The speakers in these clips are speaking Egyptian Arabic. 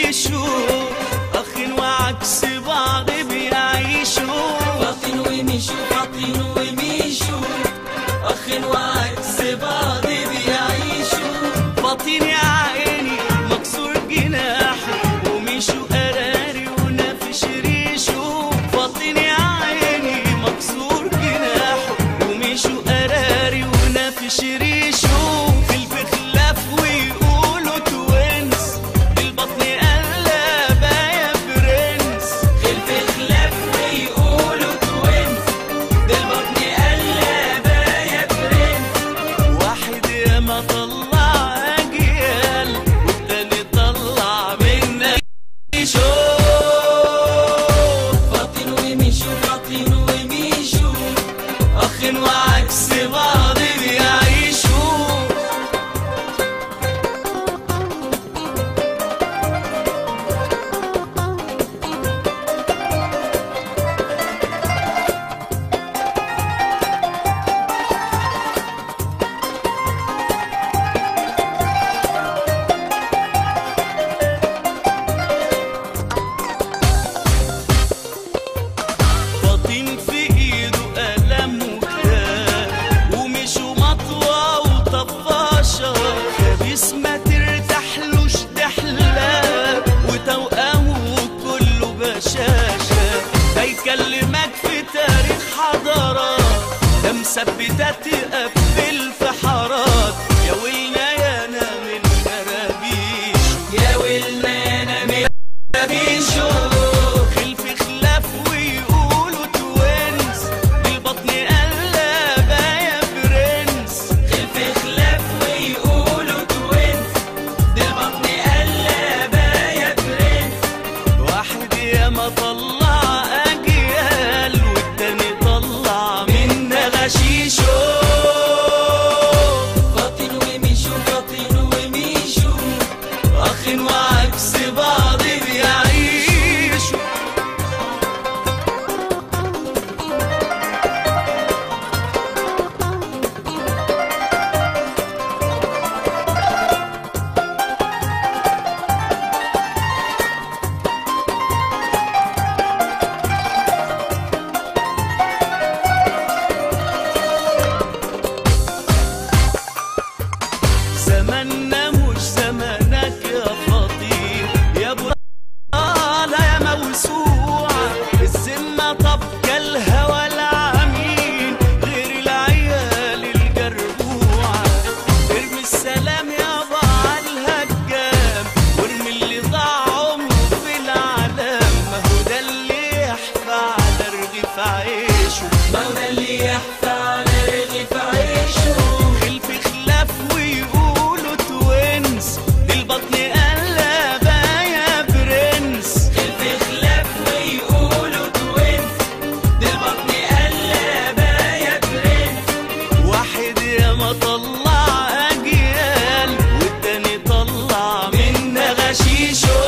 ومشوا اخ وعكس بعض بيعيشوا فاطين ومشوا فاطين ومشوا اخ وعكس بعض بيعيشوا باطين يا عيني مكسور جناحه ومشوا قراري ونافش ريشه باطين يا عيني مكسور جناحه ومشوا قراري ونافش ريشه في البخلاف ويقولوا توينز البطن قلبة يا برنس خلف خلاف ويقولوا توينز بالبطن قلبة يا برنس واحد يا ما طلع اجيال والتاني طلع منا يشوف فاطين ومشوا فاطين ومشوا اخ وعكس بعض بيعيشوا فاطين في ايده قلم وكتاب ومشوا مطوى وطفاشة خبيث ما ترتاحلوش تحلاب وتوأمه كله بشاشة ده يكلمك في تاريخ حضارات ده مثبتة تقفل في حارات يا ويلنا يا انا من كرابيش يا ويلنا انا من بيشو خلف خلاف ويقولوا توينز بالبطن قلبة يا برنس خلف خلاف ويقولوا توينز بالبطن قلبة يا برنس واحد يا ما طلع اجيال والتاني طلع منا غشيشو فاطين ومشوا فاطين ومشوا اخ وعكس بعض بيعيشوا زماننا مش زمانك يا فطير يا ابو لا يا موسوعة الذمة طب كالهوى العمين غير العيال الجربوعة ارمي السلام يابا على الهجام وارمي اللي ضاع عمره في العالم ما هو ده اللي يحفى على رغيف عيشه ما هو ده اللي يحفى على رغيف عيشه خلف خلاف ويقولوا توينز البطن قلبة يا برنس خلف خلاف ويقولوا توينز بالبطن قلبة يا برنس واحد يا ما طلع اجيال والتاني طلع منا غشيشو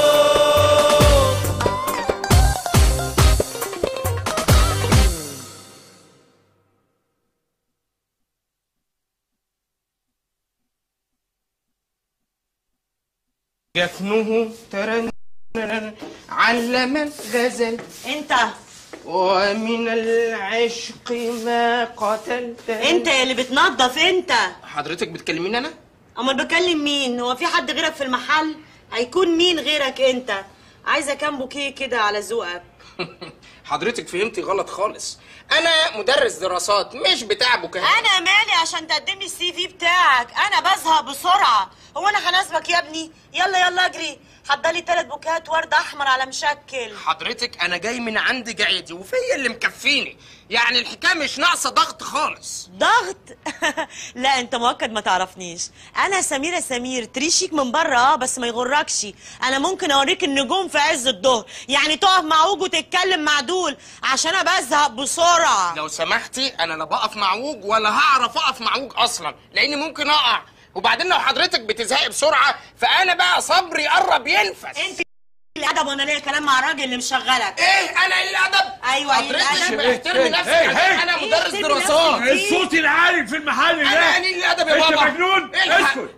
جفنه ترنن علم الغزل انت ومن العشق ما قتلت انت اللي بتنظف انت حضرتك بتكلميني انا امال بكلم مين هو في حد غيرك في المحل هيكون مين غيرك انت عايزه كام بوكيه كده على ذوقك حضرتك فهمتي غلط خالص انا مدرس دراسات مش بتاع بكاء انا مالي عشان تقدم لي السي في بتاعك انا بزهق بسرعه هو انا هناسبك يا ابني يلا يلا اجري حضرلي ثلاث بوكيهات ورد احمر على مشكل حضرتك انا جاي من عند جعيدي وفيا اللي مكفيني يعني الحكايه مش ناقصه ضغط خالص ضغط لا انت مؤكد ما تعرفنيش انا سميرة سمير تريشيك من بره اه بس ما يغركش انا ممكن اوريك النجوم في عز الظهر يعني تقف مع وج وتتكلم مع دول عشان انا بزهق بسرعه لو سمحتي انا لا بقف معوج ولا هعرف اقف معوج اصلا لاني ممكن اقع وبعدين لو حضرتك بتزهقي بسرعه فانا بقى صبري قرب ينفس انت الادب وانا ليا كلام مع الراجل اللي مشغلك ايه انا اللي ادب ايوه حضرتك الادب احترمي نفسك إيه، عشان إيه. انا إيه، مدرس احترمي إيه دراسات نفسك. الصوت العالي في المحل ده انا قليل الادب يا انت بابا مجنون الحق. اسكت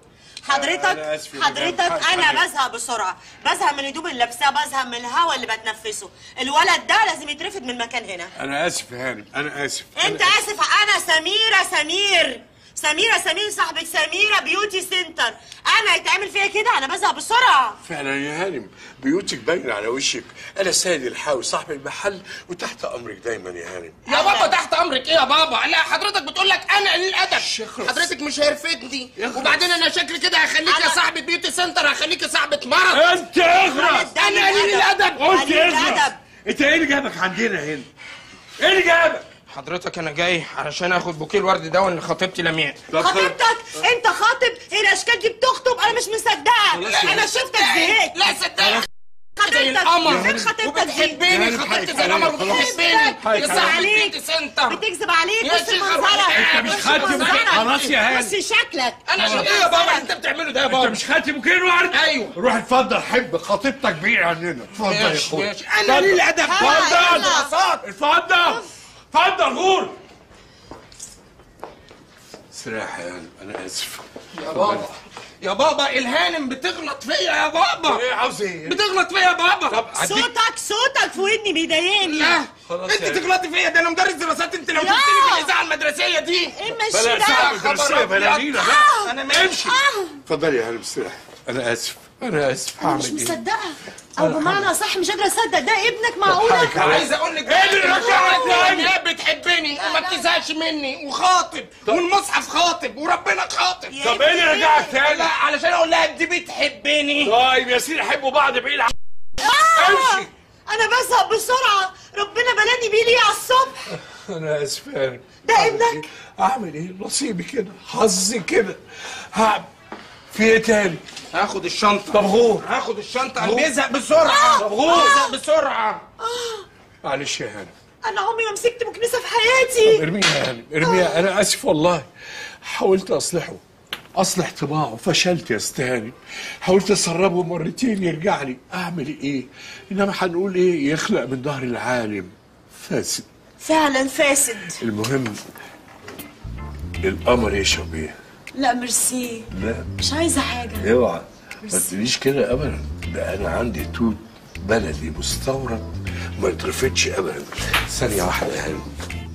حضرتك أنا آسف يا حضرتك مدام. حاضر. انا بزهق بسرعه بزهق من الهدوم اللي لابساها بزهق من الهواء اللي بتنفسه الولد ده لازم يترفد من المكان هنا انا اسف يا هانم انا اسف انت أنا اسف انا سميره سمير سميره سمير صاحبه سميره بيوتي سنتر انا يتعمل فيا كده انا بزهق بسرعه فعلا يا هانم بيوتك باينه على وشك انا سيد الحاوي صاحب المحل وتحت امرك دايما يا هانم يا بابا تحت امرك ايه يا بابا لا حضرتك بتقول لك انا قليل الادب شيخ. حضرتك مش هيرفدني يخرس. وبعدين انا شكلي كده هخليك يا أنا- صاحبه بيوتي سنتر هخليك يا صاحبه مرض انت اغرس ده أنا قليل الأدب. قلت قليل اغرس الأدب. انت ايه اللي جابك عندنا هنا ايه اللي جابك حضرتك انا جاي علشان اخد بوكيه الورد ده اللي خطيبتي لمياء طب خطيبتك انت خاطب ايه الاشكال دي بتخطب انا مش مصدقه خلاص يا انا هانم. شفتك زهقت لا صدقني زي خطيبتك القمر فين خطيبتك دي وبتحبني يعني خطيبتي حقك زي القمر عليا، خلاص. وبتحبني حقك يا صاحبة عليك. بيوتي سنتر بتكذب عليك يا بص شيخة منظرك انت مش بص خدت منظرك. خلاص يا هانم. بص شكلك انا بص عشان ايه يا بابا منظرك. اللي انت بتعمله ده يا انت بابا مش خدت بوكيه الورد ايوه. روح اتفضل حب خطيبتك بعيد عننا اتفضل يا ماشي اخويا ماشي انا قليل الادب ها، اتفضل اتفضل اتفضل غور استريح يا هانم انا اسف يا بابا يا بابا الهانم بتغلط فيا يا بابا ايه عاوز ايه بتغلط فيا يا بابا طب هديك صوتك صوتك في ودني بيضايقني لا خلاص انت يا- تغلطي فيا ده انا مدرس دراسات انت لو يا. جبتني في الاذاعه المدرسيه دي ايه ماشي بلا ده ساعة خبر مدرسية أبيض. بلالينا بقى انا ماشي اتفضل يا هانم استريح انا اسف انا اسف هعمل مش ايه مصدقه او بمعنى صح مش قادره اصدق ده ابنك معقوله حقك عليا. عايز اقول لك ايه اللي رجعك تاني؟ هي بتحبني وما بتزهقش مني وخاطب والمصحف خاطب وربنا خاطب يا طب ايه اللي ابني. رجعك تاني لا علشان اقول لها دي بتحبني طيب يا سيدي حبوا بعض بعيد عن آه، امشي انا بزهق بسرعه ربنا بلاني بيه ليه على الصبح انا اسف يا هانم ده أعمل ابنك؟ إيه؟ اعمل ايه نصيبي كده حظي كده هعمل في ايه تاني هاخد الشنطه طب غور هاخد الشنطه انا بيزهق بسرعه طب غور بيزهق بسرعه معلش يا هانم انا عمري ما مسكت مكنسه في حياتي ارميها يا هانم ارميها انا اسف والله حاولت اصلحه اصلح طباعه فشلت يا استهاني حاولت اسربه مرتين يرجع لي اعمل ايه انما هنقول ايه يخلق من ظهر العالم فاسد فعلا فاسد المهم القمر يشرب ايه لا ميرسي لا مش عايزه حاجه اوعى ما تقوليش كده ابدا ده انا عندي توت بلدي مستورد ما يترفضش ابدا ثانيه واحده يا هانم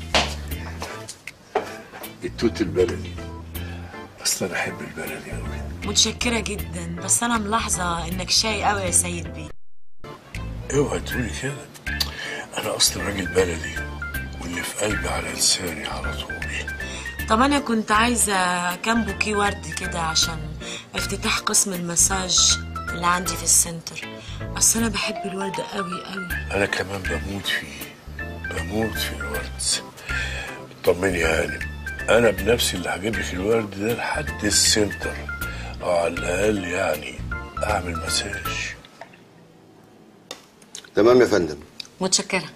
التوت البلدي اصل انا احب البلدي قوي متشكره جدا بس انا ملاحظه انك شاي قوي يا سيد بيه اوعى تقولي كده انا اصلا راجل بلدي واللي في قلبي على لساني على طول طب انا كنت عايزه كام بوكيه ورد كده عشان افتتاح قسم المساج اللي عندي في السنتر اصل انا بحب الورد قوي قوي انا كمان بموت فيه بموت في الورد طمني يا هانم انا بنفسي اللي هجيب لك الورد ده لحد السنتر او على الاقل يعني اعمل مساج تمام يا فندم متشكرة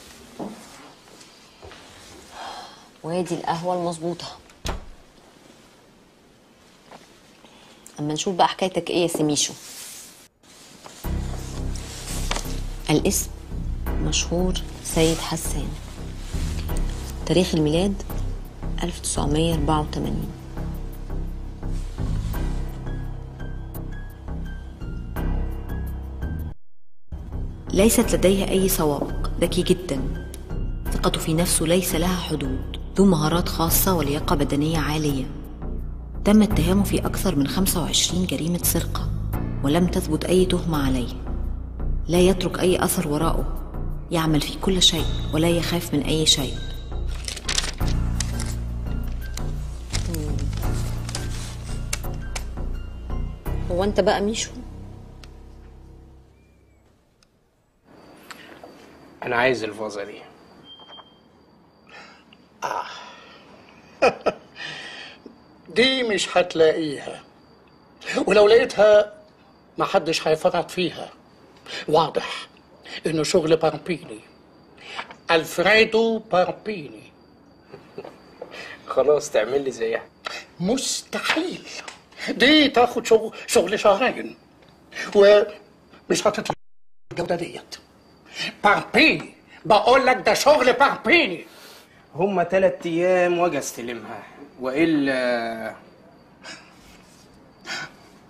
وادي القهوة المظبوطة أما نشوف بقى حكايتك إيه يا سميشو الاسم مشهور سيد حسان تاريخ الميلاد 1984 ليست لديه أي سوابق ذكي جدا ثقته في نفسه ليس لها حدود ذو مهارات خاصة ولياقة بدنية عالية تم اتهامه في أكثر من 25 جريمة سرقة ولم تثبت أي تهمة عليه لا يترك أي أثر وراءه يعمل في كل شيء ولا يخاف من أي شيء هو أنت بقى ميشو؟ انا عايز الفازه دي دي مش هتلاقيها ولو لقيتها محدش هيفرط فيها واضح انه شغل باربيني الفريدو باربيني خلاص تعمل لي زيها مستحيل دي تاخد شغل, شغل شهرين ومش هتطلع الجودة ديت باربيني بقول لك ده شغل باربيني هما تلات ايام واجي استلمها والا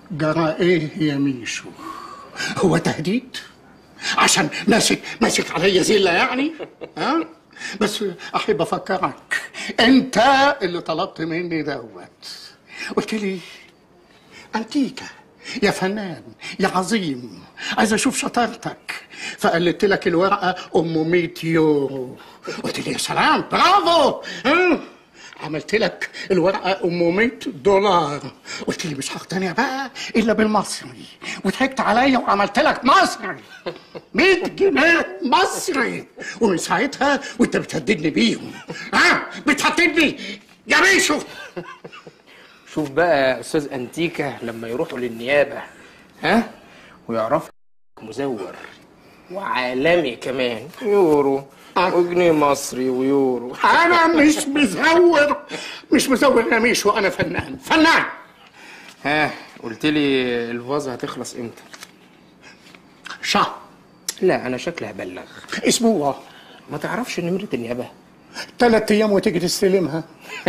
جرى ايه يا ميشو هو تهديد عشان ماسك ماسك عليا زله يعني ها بس احب افكرك انت اللي طلبت مني دوت قلت لي انتيكا يا فنان يا عظيم عايز اشوف شطارتك فقلت لك الورقه ام 100 يورو قلت لي يا سلام برافو ها؟ عملت لك الورقه ام 100 دولار قلت لي مش هقتنع بقى الا بالمصري وضحكت عليا وعملت لك مصري 100 جنيه مصري ومن ساعتها وانت بتهددني بيهم ها بتهددني يا بيشو شوف بقى يا استاذ انتيكا لما يروحوا للنيابه ها ويعرفوا مزور وعالمي كمان يورو وجنيه مصري ويورو انا مش مزور مش مزور يا ميشو انا فنان فنان ها قلت لي الفازة هتخلص امتى شهر لا انا شكلي هبلغ اسبوع ما تعرفش نمرة النيابة ثلاث ايام وتيجي تستلمها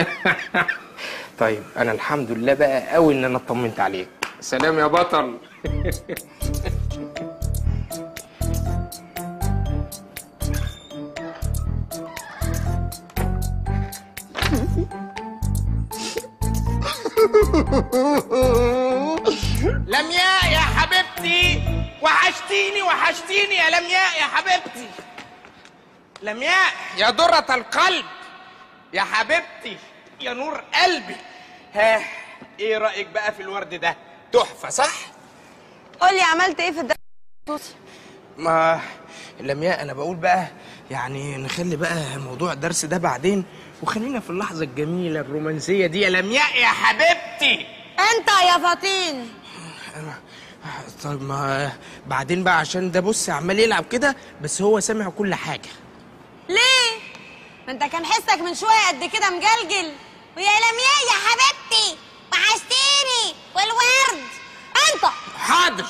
طيب انا الحمد لله بقى قوي ان انا اطمنت عليك سلام يا بطل لمياء يا حبيبتي وحشتيني وحشتيني يا لمياء يا حبيبتي لمياء يا درة القلب يا حبيبتي يا نور قلبي ها ايه رأيك بقى في الورد ده تحفة صح قولي عملت ايه في الدرس ما لمياء انا بقول بقى يعني نخلي بقى موضوع الدرس ده بعدين وخلينا في اللحظة الجميلة الرومانسية دي يا لمياء يا حبيبتي انت يا فطين طيب ما بعدين بقى عشان ده بص عمال يلعب كده بس هو سامع كل حاجة ليه ما انت كان حسك من شويه قد كده مجلجل ويا لمياء يا حبيبتي وحشتيني والورد انت حاضر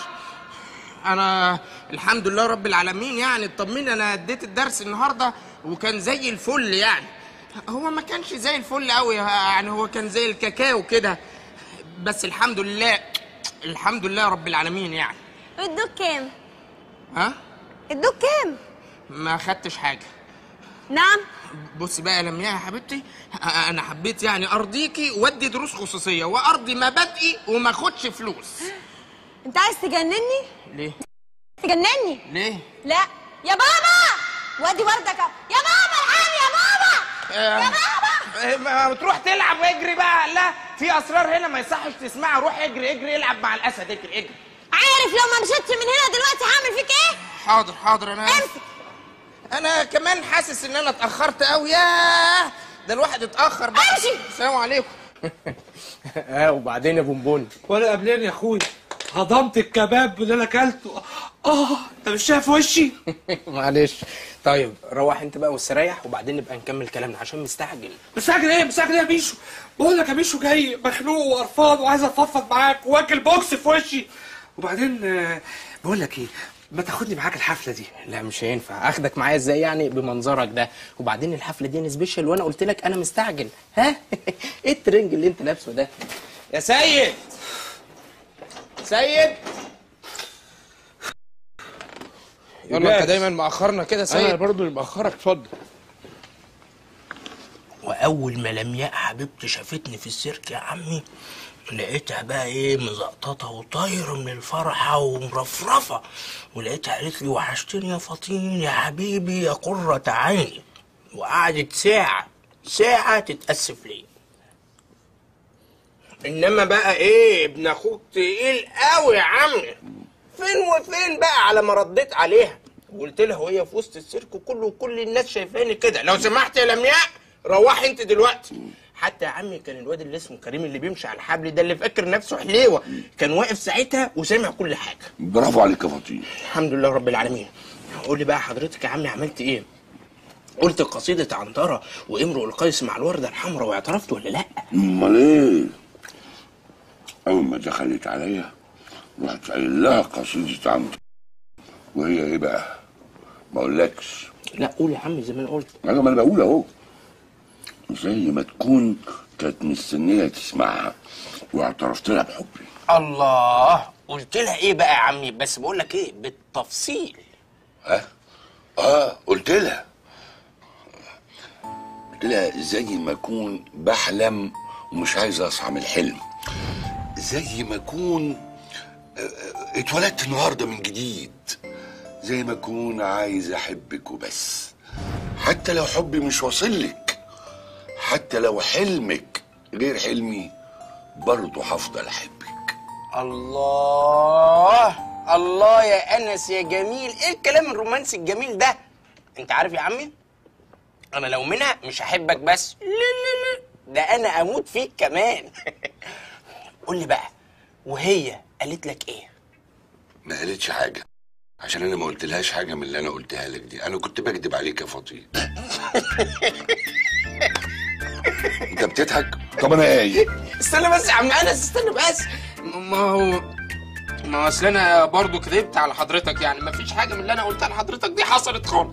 انا الحمد لله رب العالمين يعني اطمني انا اديت الدرس النهارده وكان زي الفل يعني هو ما كانش زي الفل قوي يعني هو كان زي الكاكاو كده بس الحمد لله الحمد لله رب العالمين يعني ادوك كام ها ادوك كام ما خدتش حاجه نعم بصي بقى يا لمياء يا حبيبتي انا حبيت يعني ارضيكي وادي دروس خصوصيه وارضي مبادئي وما اخدش فلوس انت عايز تجنني ليه تجنني ليه لا يا بابا وادي وردك يا بابا الحقني يا بابا يا بابا ما تروح تلعب واجري بقى لا في اسرار هنا ما يصحش تسمعها روح اجري اجري العب مع الاسد اجري اجري عارف لو ما مشيتش من هنا دلوقتي هعمل فيك ايه حاضر حاضر انا امسك انا كمان حاسس ان انا اتاخرت قوي ياه ده الواحد اتاخر بقى امشي. السلام عليكم اه وبعدين يا بونبون ولا قبلين يا اخويا هضمت الكباب اللي انا اكلته اه انت مش شايف وشي معلش طيب روح انت بقى واستريح وبعدين نبقى نكمل كلامنا عشان مستعجل مستعجل ايه مستعجل ايه يا بيشو بقول لك يا بيشو جاي مخنوق وقرفان وعايز اتفضفض معاك واكل بوكس في وشي وبعدين آه، بقول لك ايه ما تاخدني معاك الحفله دي لا مش هينفع اخدك معايا ازاي يعني بمنظرك ده وبعدين الحفله دي سبيشال وانا قلت لك انا مستعجل ها ايه الترنج اللي انت لابسه ده يا سيد سيد يلا انت دايما مأخرنا كده يا انا سيد برضو اللي مأخرك اتفضل واول ما لمياء حبيبتي شافتني في السيرك يا عمي لقيتها بقى ايه مزقططه وطايره من الفرحه ومرفرفه ولقيتها قالت لي وحشتني يا فطين يا حبيبي يا قرة عيني وقعدت ساعه ساعه تتاسف لي انما بقى ايه ابن اخوك تقيل قوي يا عمي فين وفين بقى على ما رديت عليها وقلت لها وهي في وسط السيرك كله وكل الناس شايفاني كده لو سمحت يا لمياء روحي انت دلوقتي حتى يا عمي كان الواد اللي اسمه كريم اللي بيمشي على الحبل ده اللي فاكر نفسه حليوه كان واقف ساعتها وسامع كل حاجه برافو عليك يا فطين الحمد لله رب العالمين قول لي بقى حضرتك يا عمي عملت ايه قلت قصيدة عنترة وامرؤ القيس مع الوردة الحمراء واعترفت ولا لا؟ امال ايه اول ما دخلت عليا رحت قايل لها قصيدة عمتي وهي ايه بقى ما اقولكش لا قول يا عمي زي ما انا قلت انا ما انا بقول اهو زي ما تكون كانت مستنيه تسمعها واعترفت لها بحبي الله قلت لها ايه بقى يا عمي بس بقول لك ايه بالتفصيل ها اه قلت لها قلت لها زي ما اكون بحلم ومش عايز اصحى من الحلم زي ما اكون آه، آه، اتولدت النهارده من جديد زي ما اكون عايز احبك وبس حتى لو حبي مش واصل لك حتى لو حلمك غير حلمي برضه هفضل احبك الله الله يا انس يا جميل ايه الكلام الرومانسي الجميل ده انت عارف يا عمي انا لو منها مش هحبك بس لا لا لا ده انا اموت فيك كمان قول لي بقى وهي قالت لك ايه ما قالتش حاجه عشان انا ما قلتلهاش حاجه من اللي انا قلتها لك دي انا كنت بكذب عليك يا فطين انت بتضحك طب انا ايه استنى بس يا عم انس استنى بس ما هو ما هو اصل انا برضه كذبت على حضرتك يعني ما فيش حاجه من اللي انا قلتها لحضرتك دي حصلت خالص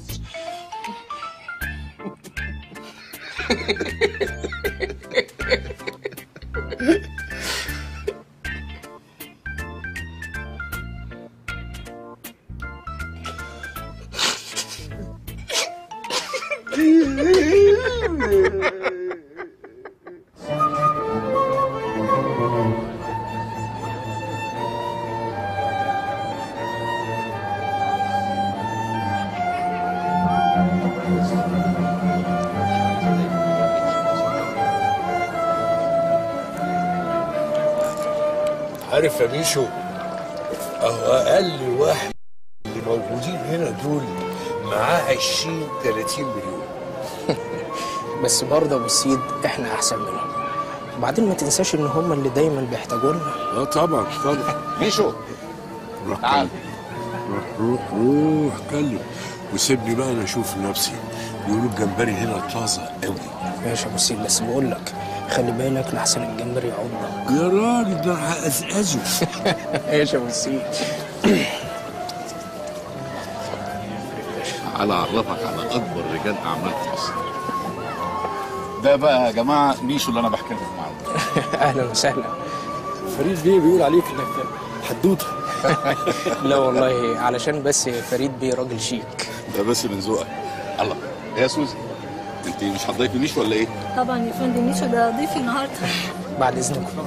عارف يا ميشو اهو اقل واحد اللي موجودين هنا دول معاه 20 30 مليون بس برضه يا ابو السيد احنا احسن منهم وبعدين ما تنساش ان هم اللي دايما بيحتاجوا لنا اه طبعا طبعا ميشو روح تعال. روح روح روح كلم وسيبني بقى انا اشوف نفسي بيقولوا الجمبري هنا طازه قوي ماشي يا ابو السيد بس بقول لك خلي بالك لحسن الجمبري يعضك يا راجل ده هقزقزه ماشي يا ابو السيد على اعرفك على اكبر رجال اعمال في مصر ده بقى يا جماعه ميشو اللي انا بحكي لكم عنه اهلا وسهلا فريد بيه بيقول عليك انك حدوته لا والله علشان بس فريد بيه راجل شيك ده بس من ذوقك الله ايه يا سوزي انت مش هتضيفي ميشو ولا ايه طبعا يا فندم ميشو ده ضيفي النهارده بعد اذنكم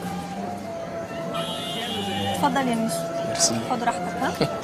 اتفضل يا ميشو ميرسي خد راحتك ها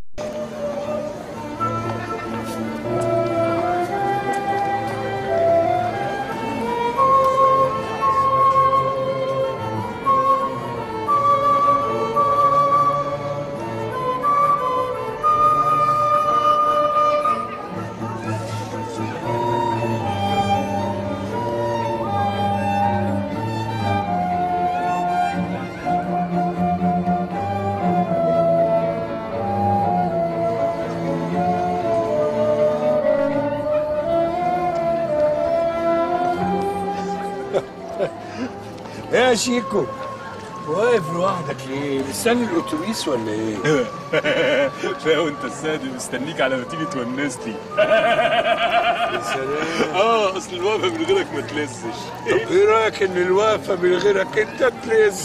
يا شيكو واقف لوحدك ليه؟ مستني الاتوبيس ولا ايه؟ لا وانت السادي مستنيك على ما تيجي تونسني يا سلام اه اصل الوقفه من غيرك ما تلسش طب ايه رايك ان الوقفه من غيرك انت تلز؟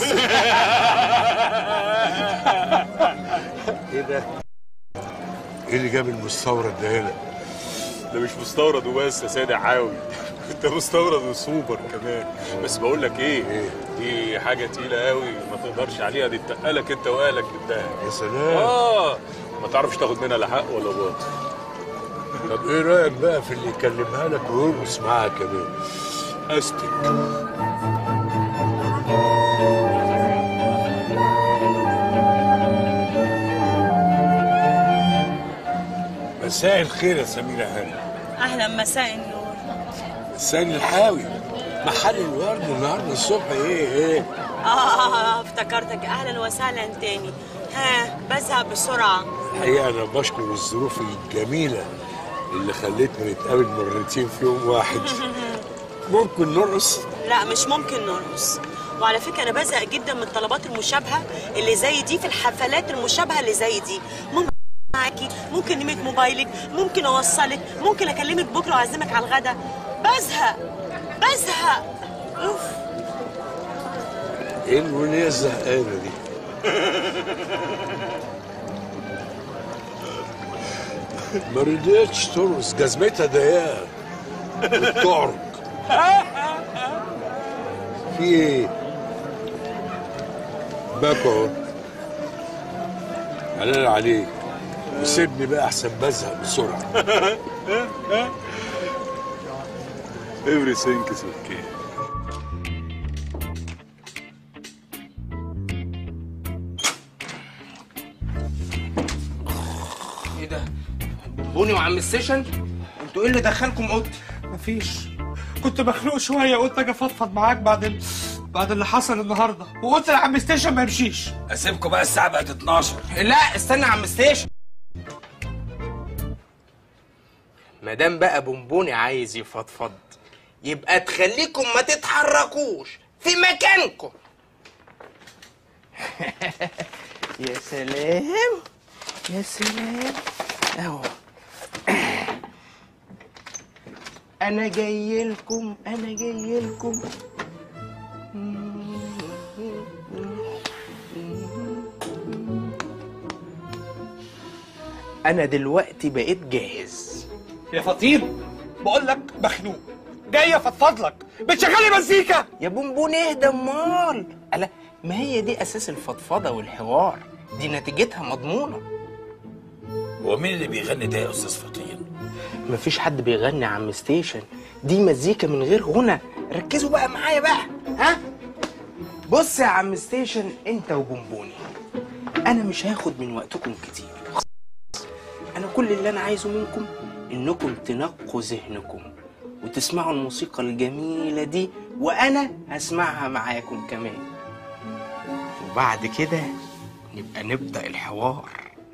ايه ده؟ ايه اللي جاب المستورد ده هنا؟ ده مش مستورد وبس يا سيدي عاوي انت مستورد وسوبر كمان بس بقول لك ايه دي حاجه تقيله قوي ما تقدرش عليها دي تقلك انت واهلك بالدهب يا سلام اه ما تعرفش تاخد منها لا حق ولا باطل طب ايه رايك بقى في اللي يكلمها لك ويرقص معاها كمان؟ استك مساء الخير يا سميرة هاني اهلا مساء النور السن الحاوي محل الورد النهارده الصبح ايه ايه آه افتكرتك أهلا وسهلا تاني ها بزهق بسرعة الحقيقه انا بشكر الظروف الجميله اللي خلتنا نتقابل مرتين في يوم واحد ممكن نرقص لا مش ممكن نرقص وعلى فكرة أنا بزهق جدا من الطلبات المشابهة اللي زي دي في الحفلات المشابهة اللي زي دي ممكن معاكي ممكن نمت موبايلك ممكن أوصلك ممكن أكلمك بكرة وأعزمك على الغدا بزهق بزهق أوف ايه الولية الزهقانة دي؟ ما رضيتش ترقص جزمتها ضيقة وتعرج في ايه؟ باكو اهو حلال عليك وسيبني بقى احسن بزهق بسرعة everything is okay ايه ده بوني وعم السيشن انتوا ايه اللي دخلكم اوضتي مفيش كنت مخنوق شويه قلت اجي افضفض معاك بعد ال... بعد اللي حصل النهارده وقلت لعم ستيشن ما يمشيش اسيبكم بقى الساعه بقت 12 لا استنى يا عم ستيشن مادام بقى بونبوني عايز يفضفض يبقى تخليكم ما تتحركوش في مكانكم يا سلام يا سلام اهو انا جاي لكم انا جاي لكم انا دلوقتي بقيت جاهز يا فطين بقول لك مخنوق جاي افضفض لك بتشغلي مزيكا يا بونبون اهدى امال ألا ما هي دي اساس الفضفضه والحوار دي نتيجتها مضمونه هو مين اللي بيغني ده يا استاذ فطين مفيش حد بيغني يا عم ستيشن دي مزيكا من غير غنى ركزوا بقى معايا بقى ها بص يا عم ستيشن انت وبونبوني انا مش هاخد من وقتكم كتير انا كل اللي انا عايزه منكم انكم تنقوا ذهنكم وتسمعوا الموسيقى الجميلة دي وانا هسمعها معاكم كمان وبعد كده نبقى نبدأ الحوار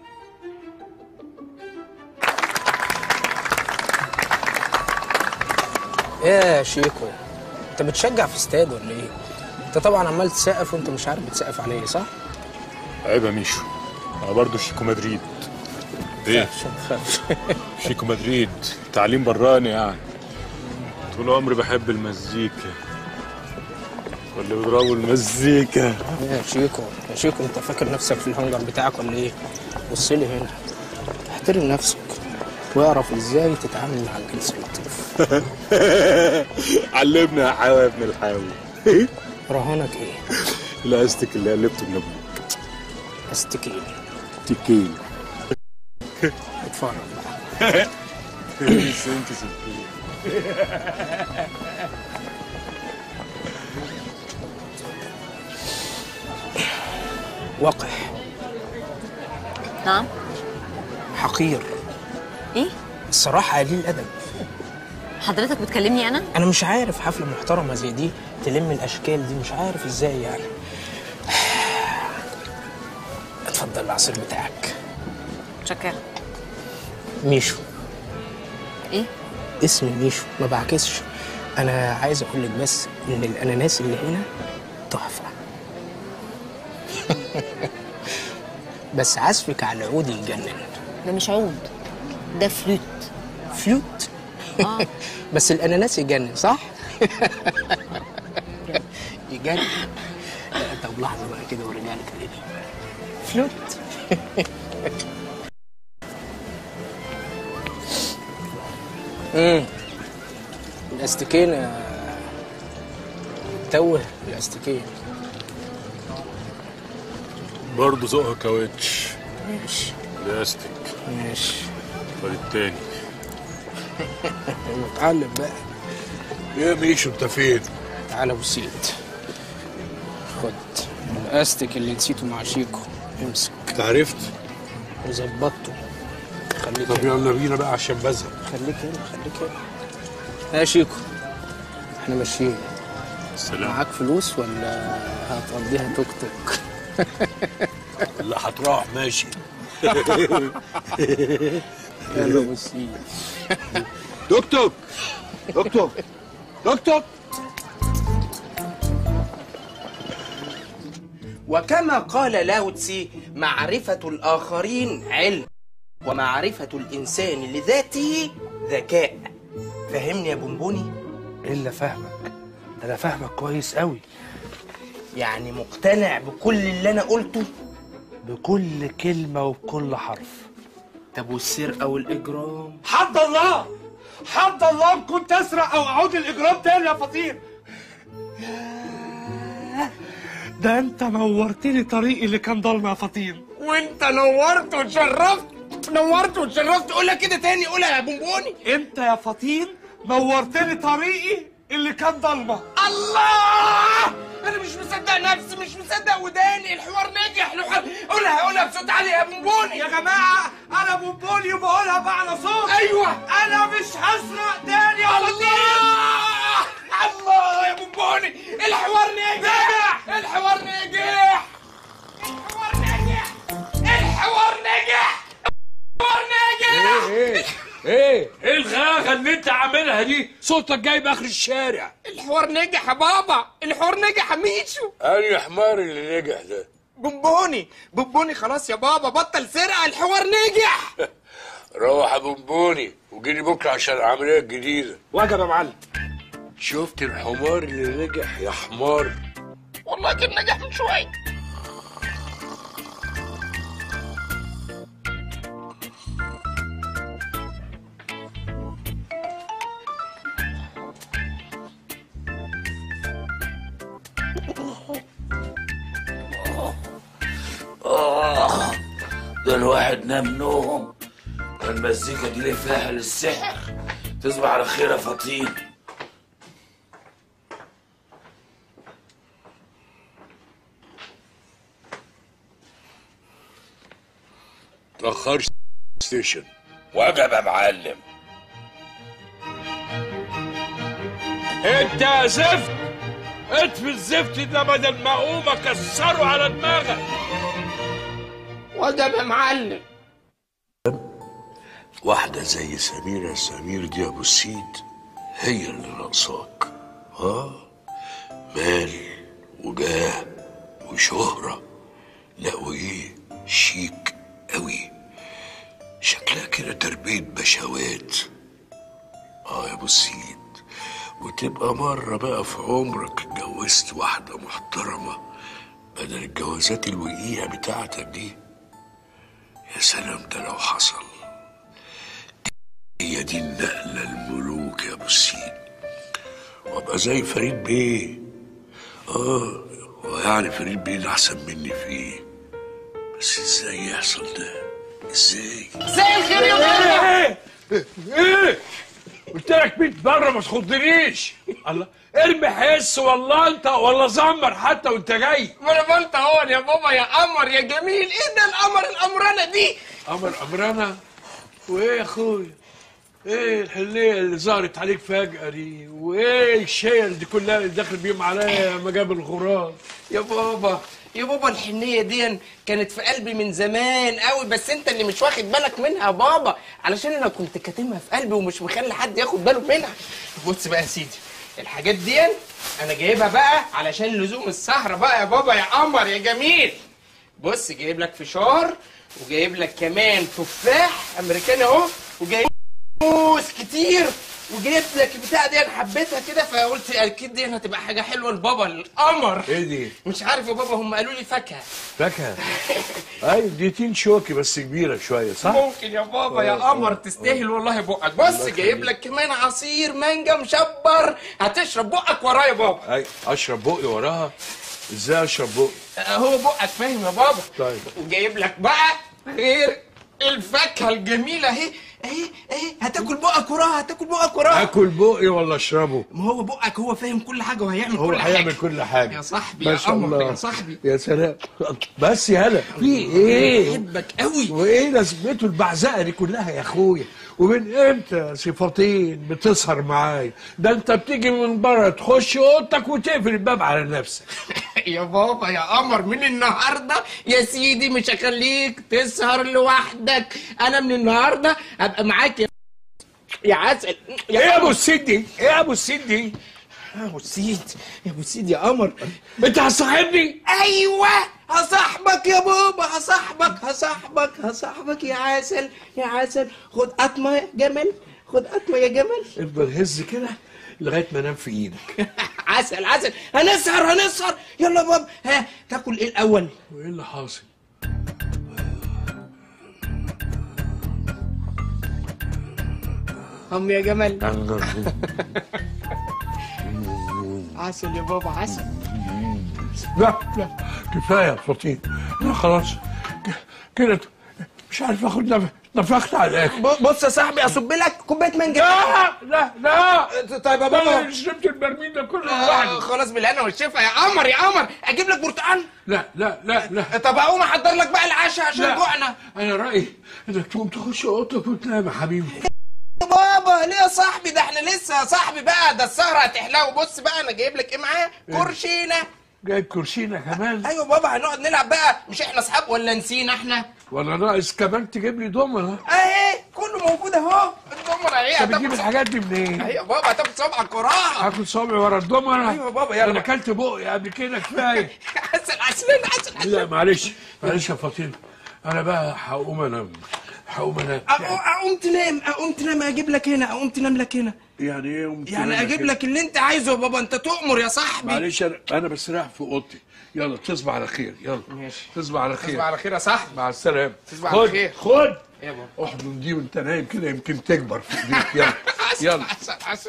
ايه يا شيكو انت بتشجع في استاد ولا ايه انت طبعا عمال تسقف وانت مش عارف بتسقف على ايه صح عيب يا ميشو انا برضه شيكو مدريد ايه عشان تخافش شيكو مدريد تعليم براني يعني طول عمري بحب المزيكا واللي بيضربوا المزيكا يا شيكو يا شيكو انت فاكر نفسك في الهنجر بتاعك ولا ايه بص لي هنا احترم نفسك واعرف ازاي تتعامل مع الجنس اللطيف علمنا يا حاوي يا ابن الحاوي رهانك ايه الاستيك اللي قلبته من ابوك استكين تكين اتفرج بقى وقح نعم حقير ايه الصراحة قليل الأدب حضرتك بتكلمني انا أنا مش عارف حفلة محترمة زي دي تلم الأشكال دي مش عارف إزاي يعني اتفضل العصير بتاعك شكرا ميشو ايه اسمي ميشو ما بعكسش أنا عايز أقول لك بس إن الأناناس اللي هنا تحفة بس عزفك على العود يجنن ده مش عود ده فلوت فلوت اه بس الاناناس يجنن صح؟ يجنن لا، طب لحظه بقى كده وريني لك تاني فلوت امم الاستيكين يا- توه الاستيكين برضه ذوقها كاوتش ماشي الاستيك ماشي فالتاني متعلم بقى ايه ميشو انت فين؟ تعالى بسيط خد الاستيك اللي نسيته مع شيكو امسك انت عرفت؟ وظبطته خليك طب هنا يلا بينا بقى عشان بزهق خليك هنا خليك هنا يا شيكو احنا ماشيين سلام معاك فلوس ولا هتقضيها توك توك لا هتروح ماشي يلا بسيط توك توك توك توك توك توك وكما قال لاو تسي معرفة الآخرين علم ومعرفة الإنسان لذاته ذكاء فهمني يا بونبوني الا فاهمك ده انا فاهمك كويس قوي يعني مقتنع بكل اللي انا قلته بكل كلمة وبكل حرف طب والسرقه والاجرام حد الله حد الله إن كنت اسرق او اعود الاجرام تاني يا فطير ياه، ده انت نورت لي طريقي اللي كان ضلمه يا فطير وانت نورت وتشرفت نورت وتشرفت قولها كده تاني قولها يا بونبوني انت يا فطين نورت لي طريقي اللي كان ضلمه الله انا مش مصدق نفسي مش مصدق وداني الحوار نجح الحوار قولها قولها بصوت عالي يا بونبوني يا جماعه انا بونبوني وبقولها بأعلى صوت ايوه انا مش هسرق تاني يا الله الله يا بونبوني الحوار نجح الحوار نجح الحوار نجح الحوار نجح الحوار نجح ايه ايه ايه الغاغه اللي انت عاملها دي صوتك جايب اخر الشارع الحوار نجح يا بابا الحوار نجح يا ميشو انا حمار اللي نجح ده بونبوني بونبوني خلاص يا بابا بطل سرقه الحوار نجح روح يا بونبوني وجيني بكره عشان العمليه الجديده وجب يا معلم شفت الحمار اللي نجح يا حمار والله كان نجح من شويه آه ده الواحد نام نوم المزيكا دي ليه فيها للسحر تصبح على خير يا فطين تأخرش ستيشن وجب يا معلم انت يا زفت اطفي الزفت ده بدل ما اقوم اكسره على دماغك وجب يا معلم واحدة زي سميرة سمير دي أبو السيد هي اللي ناقصاك ها مال وجاه وشهرة لا وإيه شيك أوي شكلها كده تربية بشوات اه يا أبو السيد وتبقى مرة بقى في عمرك اتجوزت واحدة محترمة بدل الجوازات الوقيعة بتاعتك دي يا سلام ده لو حصل هي دي النقلة الملوك يا ابو السيد وابقى زي فريد بيه اه ويعني فريد بيه اللي احسن مني فيه بس ازاي يحصل ده ازاي زي الخير يا بابا ايه ايه قلت لك 100 مره ما تخضنيش الله ارمي حس والله انت ولا زمر حتى وانت جاي ما انا قلت اهو يا بابا يا قمر يا جميل ايه ده القمر القمرانه دي قمر قمرانة وايه يا اخويا ايه الحلية اللي ظهرت عليك فجأة دي وايه الشيل دي كلها اللي داخل بيهم عليا مجاب الغراب يا بابا يا بابا الحنيه دي كانت في قلبي من زمان قوي بس انت اللي مش واخد بالك منها يا بابا علشان انا كنت كاتمها في قلبي ومش مخلي حد ياخد باله منها بص بقى يا سيدي الحاجات دي انا جايبها بقى علشان لزوم السهره بقى يا بابا يا قمر يا جميل بص جايب لك فشار وجايب لك كمان تفاح امريكاني اهو وجايب موز كتير وجايب لك البتاع دي انا حبيتها كده فقلت اكيد دي هتبقى حاجه حلوه لبابا القمر ايه دي مش عارف يا بابا هم قالوا لي فاكهه فاكهة ايوه دي تين شوكي بس كبيرة شوية صح؟ ممكن يا بابا يا قمر تستاهل والله بقك بص جايب لك كمان عصير مانجا مشبر هتشرب بقك ورايا يا بابا اي اشرب بقي وراها ازاي اشرب بقي؟ آه، هو بقك فاهم يا بابا طيب وجايب لك بقى غير الفاكهه الجميله اهي اهي اهي هتاكل بقك وراها هتاكل بقك وراها اكل بقي ولا اشربه؟ ما هو بقك هو فاهم كل حاجه وهيعمل هو كل حاجه هيعمل كل حاجة يا صاحبي ما يا شاء قمر الله يا صاحبي يا سلام بس يا هلا في ايه؟ بحبك قوي وايه لازمته البعزقه دي كلها يا اخويا ومن امتى صفتين بتسهر معايا ده انت بتيجي من بره تخش اوضتك وتقفل الباب على نفسك يا بابا يا قمر من النهارده يا سيدي مش هخليك تسهر لوحدك انا من النهارده هبقى معاك يا يا عسل ايه يا ابو السيد دي؟ ايه يا ابو السيد دي؟ يا ابو السيد يا ابو السيد يا قمر انت هتصاحبني؟ ايوه هصاحبك يا بابا هصاحبك هصاحبك هصاحبك يا عسل يا عسل خد قطمه يا جمل خد قطمه يا جمل افضل هز كده لغايه ما انام في ايدك عسل عسل هنسهر هنسهر يلا يا بابا ها تاكل ايه الاول وايه اللي حاصل هم يا جمال عسل يا بابا عسل لا لا كفايه يا فطين لا خلاص ك- كده مش عارف اخد نف... نفخت عليك ب- بص يا صاحبي اصب لك كوبايه مانجا لا لا لا طيب يا بابا انا شربت البرميل ده كله آه لوحدي خلاص بالهنا والشفا يا قمر يا قمر اجيب لك برتقال لا لا لا لا طب اقوم احضر لك بقى العشاء عشان لا. جوعنا انا رايي انك تقوم تخش اوضتك وتنام يا حبيبي يا بابا ليه يا صاحبي ده احنا لسه يا صاحبي بقى ده السهره هتحلى وبص بقى انا جايب لك ايه معاه كرشينه جايب كرسينا كمان ايوه بابا هنقعد نلعب بقى مش احنا اصحاب ولا نسينا احنا ولا ناقص كمان تجيب لي دومنه اهي كله موجود اهو الدمر اهي انت بتجيب هتاخد الحاجات دي منين؟ اهي يا بابا هتاخد صبعك وراها هاكل صابعي ورا الدومنه ايوه يا بابا، يلا. انا اكلت بقي قبل كده كفايه عسل عسل عسل عسل لا معلش معلش يا فاطمه انا بقى هقوم انام هقوم انام أقو- اقوم تنام اقوم تنام اجيب لك هنا اقوم تنام لك هنا يعني ايه قمت يعني أنام اجيب كده؟ لك اللي انت عايزه يا بابا انت تؤمر يا صاحبي معلش انا انا بس رايح في اوضتي يلا تصبح على خير يلا ماشي تصبح على خير تصبح على خير يا صاحبي مع السلامه تصبح على خد خير. خد يا بابا احضن دي وانت نايم كده يمكن تكبر في ايديك يلا عسل يلا عسل عسل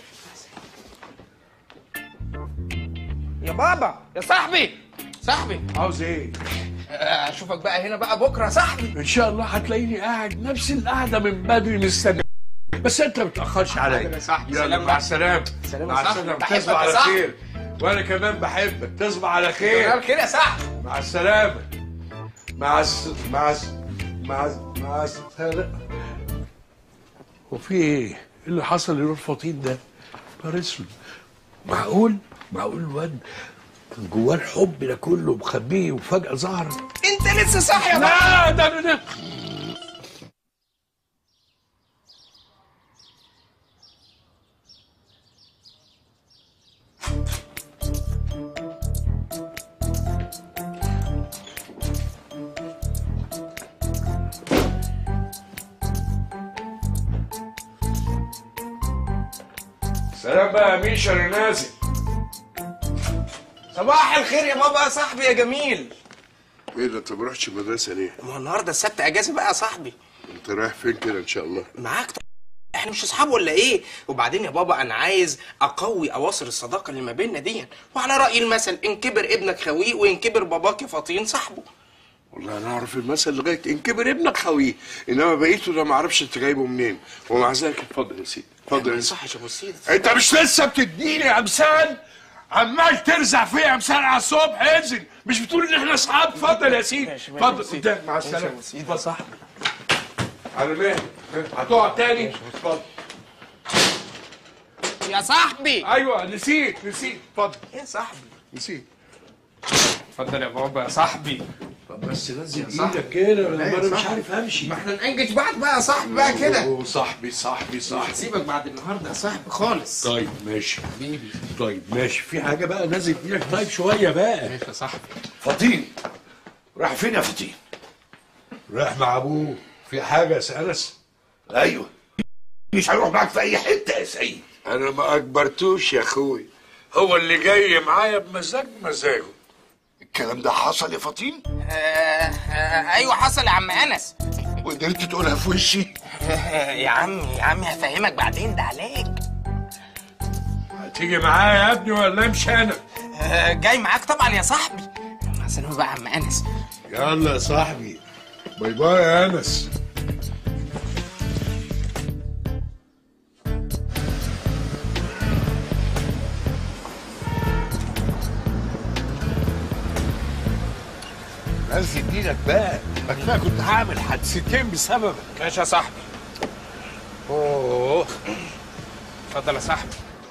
يا بابا يا صاحبي صاحبي عاوز ايه؟ آه، اشوفك بقى هنا بقى بكره يا صاحبي ان شاء الله هتلاقيني قاعد نفس القعده من بدري مستني بس انت ما تاخرش عليا يا صاحبي، يلا سلام مع بقى. السلامه سلام يا مع صاحبي، السلامه بحبك تصبح يا على صاحبي. خير وانا كمان بحبك تصبح على خير خير خير يا صاحبي مع السلامه مع الس... مع الس... مع الس... مع السلامه وفي ايه؟ إيه اللي حصل لنور فطين ده؟ نهار اسود معقول؟ معقول الواد كان جواه الحب ده كله مخبيه وفجأة ظهر انت لسه صاحي يا بابا لا ده ده سلام بقى يا ميشا انا نازل صباح الخير يا بابا يا صاحبي يا جميل ايه ده انت ما رحتش المدرسه ليه؟ ما هو النهارده السبت اجازه بقى يا صاحبي انت رايح فين كده ان شاء الله؟ معاك طبعا احنا مش اصحاب ولا ايه وبعدين يا بابا انا عايز اقوي اواصر الصداقه اللي ما بيننا دي وعلى راي المثل ان كبر ابنك خويه وان كبر باباك يا فطين صاحبه والله انا اعرف المثل لغايه ان كبر ابنك خويه انما بقيته ده ما اعرفش انت جايبه منين ومع ذلك اتفضل يا سيدي اتفضل يا سيدي صح يا ابو السيد انت مش لسه بتديني امثال عمال ترزع فيا امثال على الصبح انزل مش بتقول ان احنا اصحاب اتفضل يا سيدي اتفضل قدام مع السلامه اتفضل صاحبي على مهلك هتقعد تاني اتفضل يا صاحبي ايوه نسيت نسيت اتفضل يا صاحبي نسيت اتفضل يا بابا يا صاحبي طب بس نزل ايدك كده لا ما يا انا مش صاحبي. عارف امشي ما احنا نأنجز بعض بقى يا صاحبي بقى كده أوه، صاحبي صاحبي صاحبي سيبك بعد النهارده يا صاحبي خالص طيب ماشي طيب ماشي في حاجه بقى نازل ايدك طيب شويه بقى ماشي يا صاحبي فطين راح فين يا فطين راح مع ابوه في حاجه يا سألس ايوه مش هيروح معاك في اي حته يا سيد انا ما اجبرتوش يا اخوي هو اللي جاي معايا بمزاج مزاجه الكلام ده حصل يا فطين آه آه ايوه حصل يا عم انس وقدرت تقولها في وشي يا عم يا عم هفهمك بعدين ده علاج هتيجي معايا يا ابني ولا امشي انا آه جاي معاك طبعا يا صاحبي مع السلامه بقى يا عم انس يلا يا صاحبي باي باي يا انس نزل ايدك بقى ما كفايه كنت هعمل حادثتين بسببك ماشي يا صاحبي اوه اتفضل يا صاحبي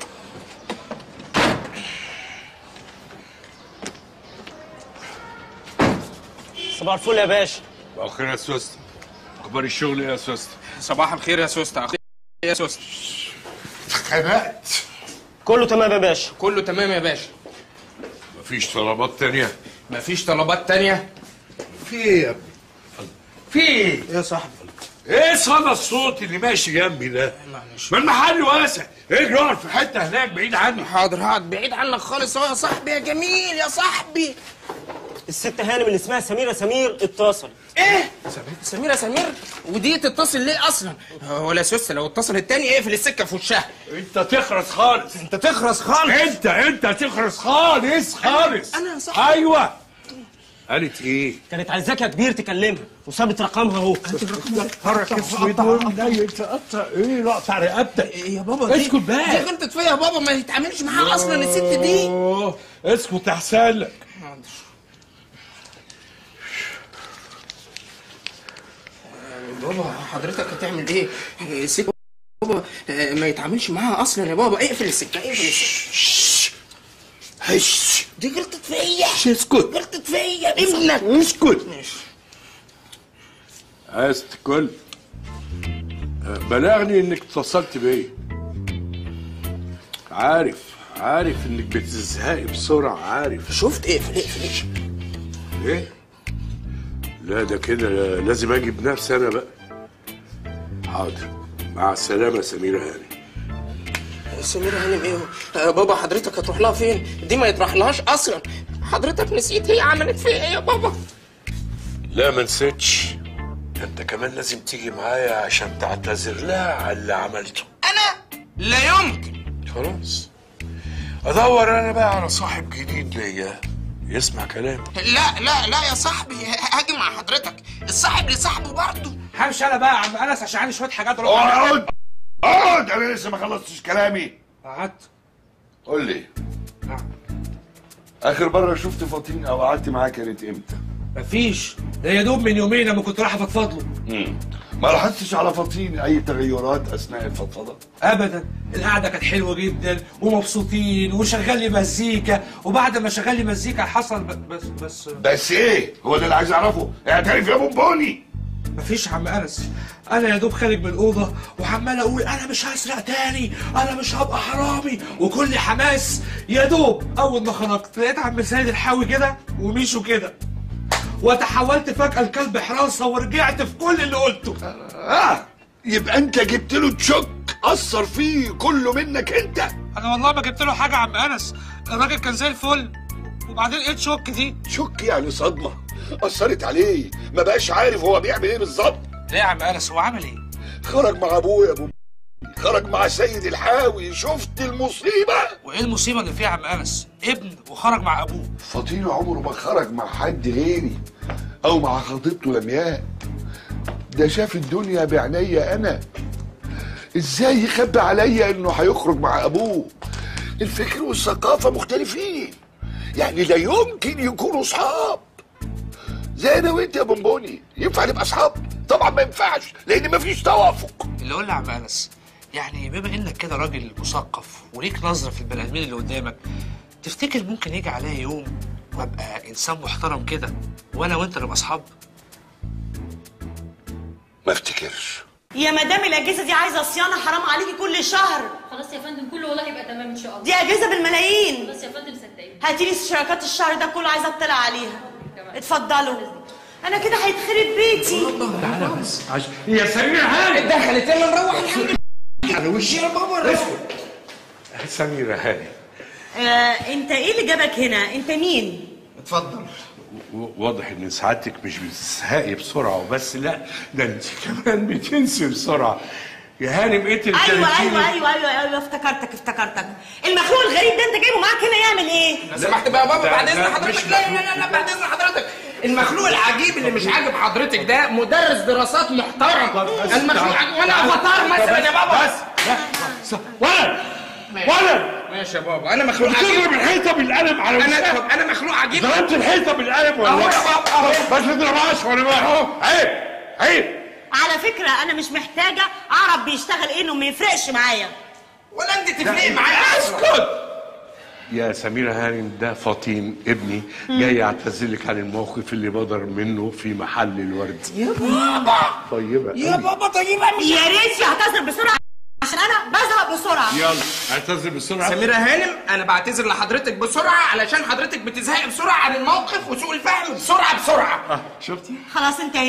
صباح الفل يا باشا اخيرا يا سوست اخبار الشغل ايه يا سوست صباح الخير يا سوسته أخي يا سوسته اتخنقت كله تمام يا باشا كله تمام يا باشا مفيش طلبات تانية مفيش طلبات تانية في ايه يا ابني في ايه ايه يا صاحبي ايه صدى الصوت اللي ماشي جنبي ده؟ ما المحل واسع اجري اقعد في حته هناك بعيد عني حاضر هقعد بعيد عنك خالص اهو يا صاحبي يا جميل يا صاحبي الست هانم اللي اسمها سميرة سمير اتصلت ايه سميرة سمير ودي تتصل ليه اصلا ولا سوس لو اتصل التاني اقفل السكه في وشها انت تخرس خالص انت تخرس خالص انت انت تخرس خالص خالص أنا يا صاحبي. ايوه قالت ايه؟ كانت عايزاك يا كبير تكلمها وسابت رقمها اهو حرك اسود ومنيل تقطع ايه لقطع رقبتك يا بابا دي اسكت بقى دي غلطت فيا يا بابا ما يتعاملش معاها اصلا الست دي أوه، اسكت احسن لك بابا حضرتك هتعمل ايه؟ الست بابا آه، ما يتعاملش معاها اصلا يا بابا اقفل السكه اقفل السكه هش دي غلطت فيا اسكت غلطت فيا ابنك اسكت عايز تكل بلغني انك اتصلت بيا عارف عارف انك بتزهقي بسرعه عارف شفت اقفل اقفل اقفل ايه لا ده كده لازم اجي بنفسي انا بقى حاضر مع السلامه سميره هاني سميرة هانم ايه آه، بابا حضرتك هتروح لها فين؟ دي ما يطرح لهاش اصلا حضرتك نسيت هي عملت فيا ايه يا بابا؟ لا ما نسيتش انت كمان لازم تيجي معايا عشان تعتذر لها على اللي عملته انا لا يمكن خلاص ادور انا بقى على صاحب جديد ليا يسمع كلامي لا لا لا يا صاحبي هاجي مع حضرتك الصاحب لصاحبه برضه همشي انا بقى يا عم انس عشان عندي شويه حاجات اروح اقعد اقعد انا لسه ما خلصتش كلامي قعدت قول لي اخر مره شفت فاطين او قعدت معاه كانت امتى مفيش ده يا دوب من يومين لما كنت رايح افضفض له مم. ما لاحظتش على فاطين اي تغيرات اثناء الفضفضه ابدا القعده كانت حلوه جدا ومبسوطين وشغال لي مزيكا وبعد ما شغال لي مزيكا حصل ب- بس بس بس ايه هو ده اللي عايز اعرفه اعترف يا بونبوني مفيش يا عم انس انا يا دوب خارج من الاوضه وعمال اقول انا مش هسرق تاني انا مش هبقى حرامي وكل حماس يا دوب اول ما خرجت لقيت عم سيد الحاوي كده وميشو كده وتحولت فجاه لكلب حراسه ورجعت في كل اللي قلته اه يبقى انت جبت له تشك اثر فيه كله منك انت انا والله ما جبت له حاجه يا عم انس الراجل كان زي الفل وبعدين ايه تشك دي شك يعني صدمه اثرت عليه ما بقاش عارف هو بيعمل ايه بالظبط ليه يا عم انس هو عمل ايه خرج مع ابوه يا ابو خرج مع سيد الحاوي شفت المصيبه وايه المصيبه اللي فيها يا عم انس ابن وخرج مع ابوه فطين عمره ما خرج مع حد غيري او مع خطيبته لمياء ده شاف الدنيا بعينيا انا ازاي يخبي عليا انه هيخرج مع ابوه الفكر والثقافه مختلفين يعني لا يمكن يكونوا اصحاب زي انا وانت يا بونبوني ينفع نبقى اصحاب طبعا ما ينفعش لان مفيش توافق اللي اقول لي يا عم انس يعني بما انك كده راجل مثقف وليك نظره في البني ادمين اللي قدامك تفتكر ممكن يجي عليا يوم وابقى انسان محترم كده وانا وانت نبقى اصحاب ما افتكرش يا مدام الاجهزه دي عايزه صيانه حرام عليكي كل شهر خلاص يا فندم كله والله يبقى تمام ان شاء الله دي اجهزه بالملايين خلاص يا فندم صدقيني هاتي لي اشتراكات الشهر ده كله عايزه اطلع عليها اتفضلوا انا كده هيتخرب بيتي تعالى بس عشان يا سمير هاني دخلت يلا نروح الحمد على وشي يا بابا اسكت سميرة هاني آه، انت ايه اللي جابك هنا انت مين اتفضل و- واضح ان سعادتك مش بتزهقي بسرعه وبس لا ده انت كمان بتنسي بسرعه يا هانم انت اللي ايوه كلمتيني. ايوه ايوه ايوه ايوه افتكرتك افتكرتك المخلوق الغريب ده انت جايبه معاك هنا يعمل ايه لو سمحت بقى يا بابا ده- بعد اذن ده حضرتك مش لا لا لا لا بعد اذن حضرتك المخلوق العجيب اللي مش عاجب حضرتك ده مدرس دراسات محترم المخلوق عجيب وانا افاتار مثلا يا بابا بس ولد ولد ماشي يا بابا انا مخلوق عجيب بتضرب الحيطه بالقلم على انا وشها. طب انا مخلوق عجيب ضربت الحيطه بالقلم ولا اهو لا؟ يا بابا اهو بس ما تضربهاش وانا بقى اهو عيب عيب على فكره انا مش محتاجه اعرف بيشتغل ايه انه ما يفرقش معايا ولا انت تفرق معايا اسكت يا سميرة هانم ده فطين ابني جاي يعتذر لك عن الموقف اللي بدر منه في محل الورد يا بابا طيبة يا أوي. بابا طيبه مش يا ريت يعتذر بسرعه عشان انا بزهق بسرعه يلا اعتذر بسرعة سميرة هانم انا بعتذر لحضرتك بسرعه علشان حضرتك بتزهقي بسرعه عن الموقف وسوء الفهم بسرعه بسرعه آه، شفتي؟ خلاص انت هنا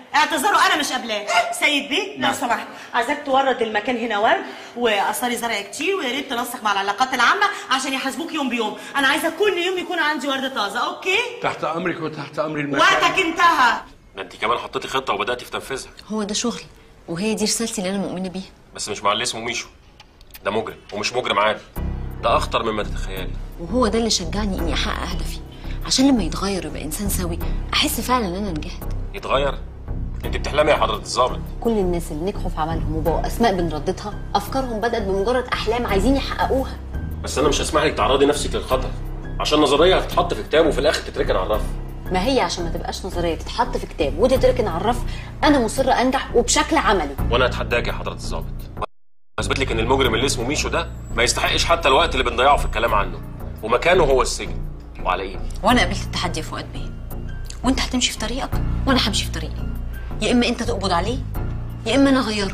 اعتذاره انا مش قابلاه سيد بيه لو نعم. سمحت عايزاك تورد المكان هنا ورد واثاري زرع كتير ويا ريت تنسق مع العلاقات العامه عشان يحاسبوك يوم بيوم انا عايزه كل يوم يكون عندي ورد طازه اوكي تحت امرك وتحت امر المكان وقتك انتهى ده انت كمان حطيتي خطه وبداتي في تنفيذها هو ده شغلي وهي دي رسالتي اللي انا مؤمنه بيها بس مش مع اللي اسمه ميشو ده مجرم ومش مجرم عادي ده اخطر مما تتخيلي وهو ده اللي شجعني اني احقق هدفي عشان لما يتغير ويبقى انسان سوي احس فعلا ان انا نجحت يتغير انت بتحلمي يا حضره الظابط كل الناس اللي نجحوا في عملهم وبقوا اسماء بنرددها افكارهم بدات بمجرد احلام عايزين يحققوها بس انا مش هسمح لك تعرضي نفسك للخطر عشان نظريه هتتحط في كتاب وفي الاخر تتركن على الرف ما هي عشان ما تبقاش نظريه تتحط في كتاب وتتركن على الرف انا مصره انجح وبشكل عملي وانا اتحداك يا حضره الظابط اثبت لك ان المجرم اللي اسمه ميشو ده ما يستحقش حتى الوقت اللي بنضيعه في الكلام عنه ومكانه هو السجن وعلى ايدي وانا قابلت التحدي يا فؤاد بيه وانت هتمشي في طريقك وانا همشي في طريقي يا اما انت تقبض عليه يا اما انا اغيره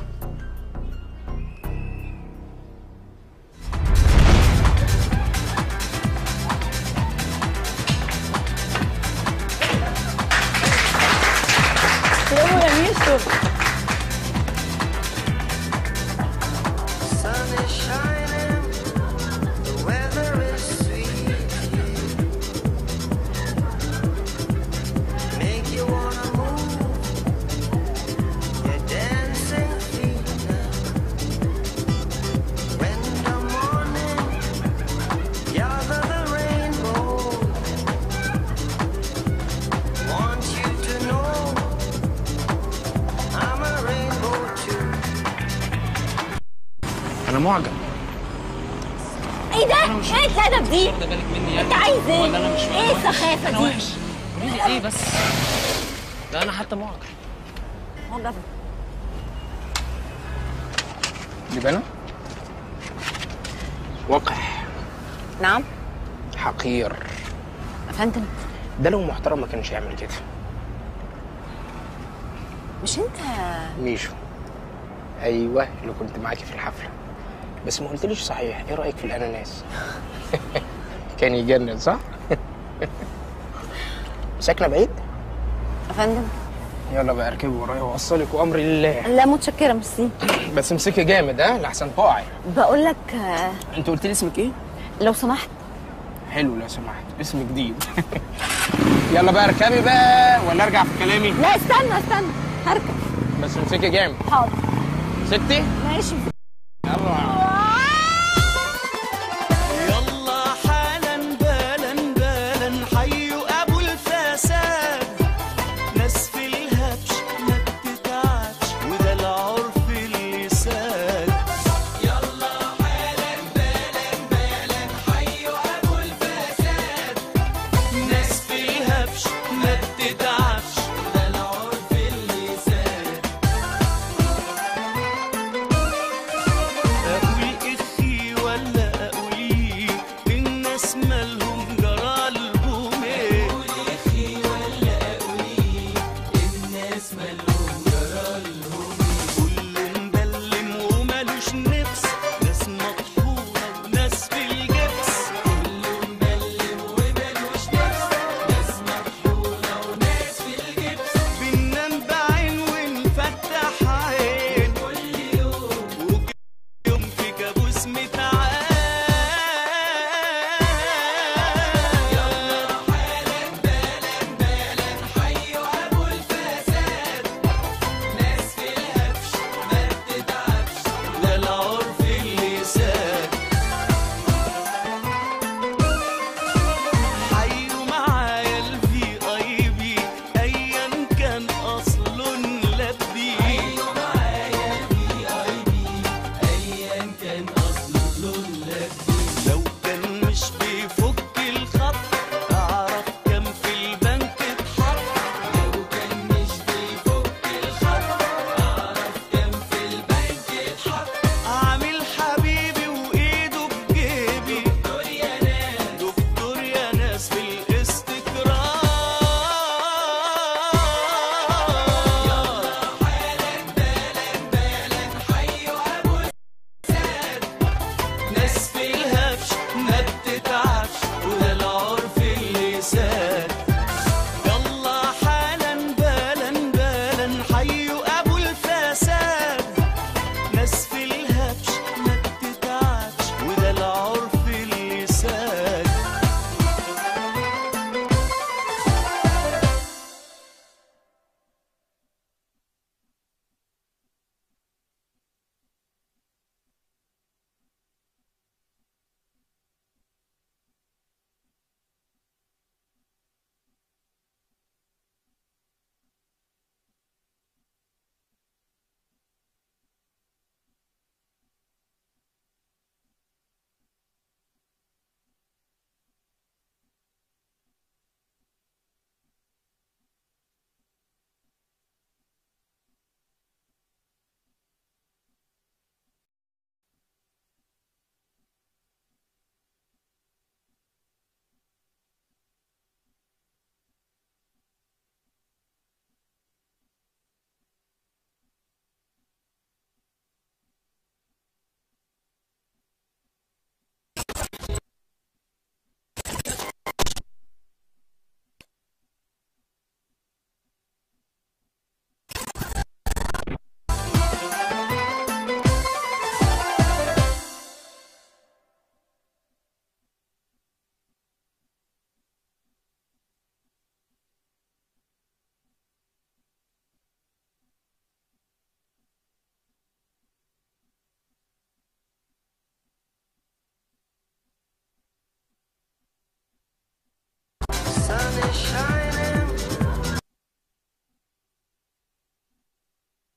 برافو يا ميشو انا معجب ايه ده؟ ايه الادب دي؟ انت عايز ايه؟ ولا أنا مش ايه وحش؟ السخافه أنا دي؟ وحش. قولي لي ايه بس ده انا حتى معجب معجب دي انا وقح نعم حقير افندم ده لو محترم ما كانش يعمل كده مش انت ميشو ايوه اللي كنت معاكي في الحفله بس ما قلتليش صحيح ايه رايك في الاناناس كان يجنن صح ساكنه بعيد افندم يلا بقى اركبي ورايا واوصلك وامري لله لا متشكره ميرسي بس امسكي جامد ها لحسن تقعي بقول لك آه، انت قلت لي اسمك ايه لو سمحت حلو لو سمحت اسم جديد يلا بقى اركبي بقى ولا ارجع في كلامي لا استنى استنى هركب بس امسكي جامد حاضر ستي ماشي